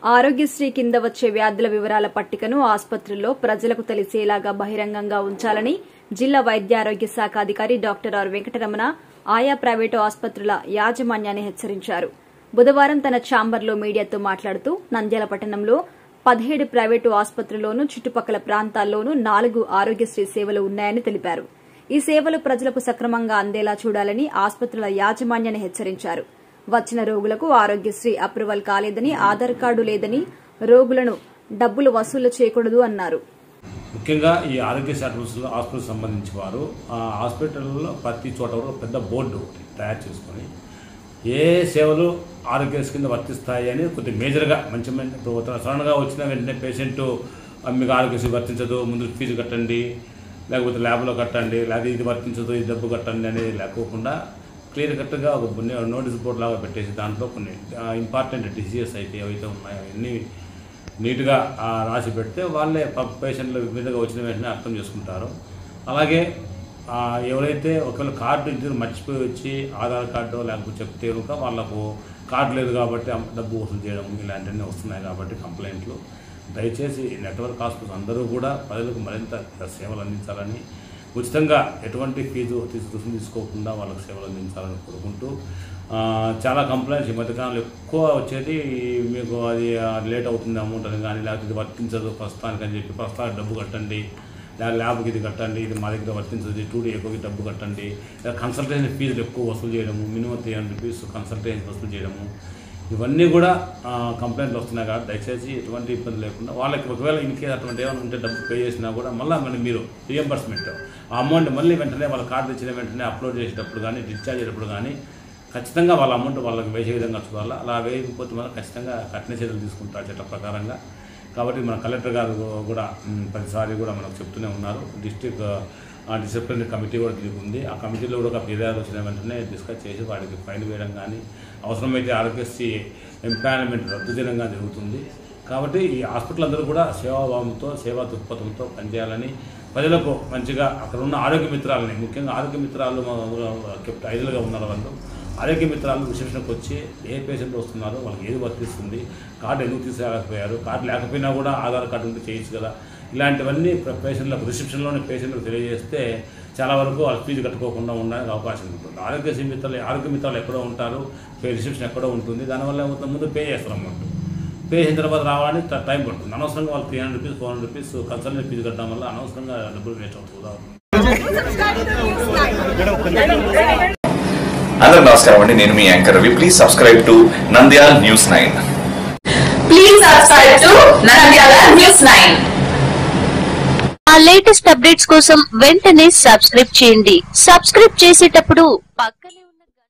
ఆరోగ్యశ్రీ కింద వచ్చే వ్యాధుల వివరాల పట్టికను ఆసుపత్రుల్లో ప్రజలకు తెలిసేలాగా బహిరంగంగా ఉంచాలని జిల్లా వైద్యారోగ్య శాఖ అధికారి డాక్టర్ ఆర్ వెంకటరమణ ఆయా ప్రైవేటు ఆసుపత్రుల యాజమాన్యాన్ని హెచ్చరించారు బుధవారం తన ఛాంబర్లో మీడియాతో మాట్లాడుతూ నంద్యాల పట్టణంలో పదిహేడు ప్రైవేటు ఆసుపత్రుల్లోనూ చుట్టుపక్కల ప్రాంతాల్లోనూ నాలుగు ఆరోగ్యశ్రీ సేవలు ఉన్నాయని తెలిపారు ఈ సేవలు ప్రజలకు సక్రమంగా అందేలా చూడాలని ఆసుపత్రుల యాజమాన్యాన్ని హెచ్చరించారు వచ్చిన రోగులకు ఆరోగ్యశ్రీ అప్రూవల్ కాలేదని ఆధార్ కార్డు లేదని రోగులను డబ్బులు వసూలు చేయకూడదు అన్నారు ముఖ్యంగా ఈ ఆరోగ్య హాస్పిటల్స్లో హాస్పిటల్ సంబంధించి వారు ఆ హాస్పిటల్లో ప్రతి చోట కూడా పెద్ద బోర్డు ఒకటి తయారు చేసుకొని ఏ సేవలు ఆరోగ్యశ్రీ కింద వర్తిస్తాయి అని కొద్ది మేజర్గా మంచి మంచి ఇప్పుడు సడన్గా వచ్చిన వెంటనే పేషెంట్ మీకు ఆరోగ్యశ్రీ వర్తించదు ముందు ఫీజు కట్టండి లేకపోతే ల్యాబ్లో కట్టండి లేకపోతే ఇది వర్తించదు ఇది డబ్బు కట్టండి అనేది లేకోకుండా క్లియర్ కట్గా ఒక కొన్ని నోటీస్ బోర్డు లాగా పెట్టేసి దాంట్లో కొన్ని ఇంపార్టెంట్ డిసీజెస్ అయితే ఏవైతే ఉన్నాయో అవన్నీ నీట్గా ఆ, రాసి పెడితే వాళ్ళే ప- పేషెంట్లు మీదుగా వచ్చిన వెంటనే అర్థం చేసుకుంటారు అలాగే ఆ, ఎవరైతే ఒకవేళ కార్డు ఇద్దరు మర్చిపోయి వచ్చి ఆధార్ కార్డు లేకపోతే చెప్తే కనుక వాళ్ళకు కార్డు లేదు కాబట్టి ఆ డబ్బు వసూలు చేయడం ఇలాంటివన్నీ వస్తున్నాయి కాబట్టి కంప్లైంట్లు దయచేసి నెట్వర్క్ హాస్పిటల్స్ అందరూ కూడా ప్రజలకు మరింత సేవలు అందించాలని ఉచితంగా ఎటువంటి ఫీజు తీసు రుసుము తీసుకోకుండా వాళ్ళకి సేవలు అందించాలని కోరుకుంటూ ఆ, చాలా కంప్లైంట్స్ ఈ మధ్యకాలంలో ఎక్కువ వచ్చేది మీకు అది ఆ, లేట్ అవుతుంది అమౌంట్ అని కానీ లేకపోతే ఇది వర్తించదు ప్రస్తుతానికి అని చెప్పి ప్రస్తుతానికి డబ్బు కట్టండి లేదా ల్యాబ్కి ఇది కట్టండి ఇది మా దగ్గర వర్తించదు టూ డీ ఎక్కువకి డబ్బు కట్టండి లేదా కన్సల్టేషన్ ఫీజులు ఎక్కువ వసూలు చేయడము minimum three hundred rupees consultation వసూలు చేయడము ఇవన్నీ కూడా ఆ, కంప్లైంట్లు వస్తున్నాయి కాబట్టి దయచేసి ఎటువంటి ఇబ్బంది లేకుండా వాళ్ళకి ఒకవేళ ఇన్ కేసు అటువంటి ఏమైనా ఉంటే డబ్బు పే చేసినా కూడా మళ్ళీ మళ్ళీ మీరు రియంబర్స్మెంట్ ఆ అమౌంట్ మళ్ళీ వెంటనే వాళ్ళ కార్డు ఇచ్చిన వెంటనే అప్లోడ్ చేసేటప్పుడు కానీ డిశ్చార్జ్ చేసేటప్పుడు కానీ ఖచ్చితంగా వాళ్ళ అమౌంట్ వాళ్ళకి వేసే విధంగా చూడాలి అలా వేయకపోతే మనం ఖచ్చితంగా కఠిన చర్యలు తీసుకుంటారు చట్ట ప్రకారంగా కాబట్టి మన కలెక్టర్ గారు కూడా మ్, ప్రతిసారి కూడా మనకు చెప్తూనే ఉన్నారు డిస్ట్రిక్ట్ డిసిప్లినరీ కమిటీ కూడా దీనికి ఉంది ఆ కమిటీలో కూడా ఒక ఫిర్యాదు వచ్చిన వెంటనే డిస్కస్ చేసి వాడికి ఫైన్ వేయడం కానీ అవసరమైతే ఆరోగ్యశ్రీ ఎంపానల్మెంట్ రద్దు చేయడం కానీ జరుగుతుంది కాబట్టి ఈ హాస్పిటల్ అందరూ కూడా సేవాభావంతో సేవా దృక్పథంతో పనిచేయాలని ప్రజలకు మంచిగా అక్కడ ఉన్న ఆరోగ్య మిత్రాలని ముఖ్యంగా ఆరోగ్య మిత్రాలు మా ఊరు కెప్ట్ ఐదులుగా ఉన్నారు వాళ్ళు ఆరోగ్య మిత్రాలు రిసెప్షన్కి వచ్చి ఏ పేషెంట్ వస్తున్నారో వాళ్ళకి ఏది వర్తిస్తుంది కార్డు ఎందుకు తీసుకురాకపోయారు కార్డు లేకపోయినా కూడా ఆధార్ కార్డు ఉంటే చేయొచ్చు కదా ఇలాంటివన్నీ ప్ర- పేషెంట్లకు రిసెప్షన్లోని పేషెంట్లకు తెలియజేస్తే చాలా వరకు వాళ్ళు ఫీజు కట్టుకోకుండా ఉండడానికి అవకాశం ఉంటుంది ఆరోగ్య మిత్రాలు ఆరోగ్య మిత్రాలు ఎక్కడో ఉంటారు పే- రిసెప్షన్ ఎక్కడో ఉంటుంది దానివల్ల ఏమవుతుంది ముందు పే చేస్తారు అమౌంట్ పే చేసిన తర్వాత రావడానికి ట- టైం పడుతుంది అనవసరంగా వాళ్ళు three hundred rupees four hundred rupees consultant fee కట్టడం వల్ల అనవసరంగా డబ్బులు వేస్ట్ అవుతుంది ఉదాహరణ అందరూ నమస్కారం అండి నేను మీ anchor Ravi please subscribe to Nandyal news nine Please subscribe to Nandyala News 9. ఆ లేటెస్ట్ అప్డేట్స్ కోసం వెంటనే సబ్స్క్రైబ్ చేయండి సబ్స్క్రైబ్ చేసేటప్పుడు పక్కనే ఉన్న